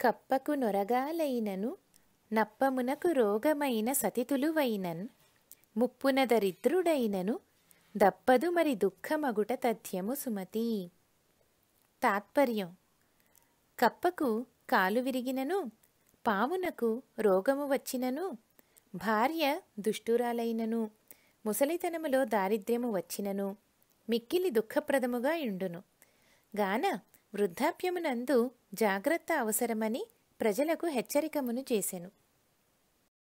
కప్పకు నొరగాలైనను నప్పమునకు రోగమైన సతితులువైనన్ ముప్పున దరిద్రుడైనను దప్పదు మరి దుఃఖమగుట తథ్యము సుమతి తాత్పర్యం కప్పకు కాలు విరిగినను పామునకు రోగము వచ్చినను భార్య దుష్టురాలైనను ముసలితనములో దారిద్ర్యము వచ్చినను మిక్కిలి దుఃఖప్రదముగా ఇండును గాన వృద్ధాప్యమునందు జాగ్రత్త అవసరమని ప్రజలకు హెచ్చరికమును చేసెను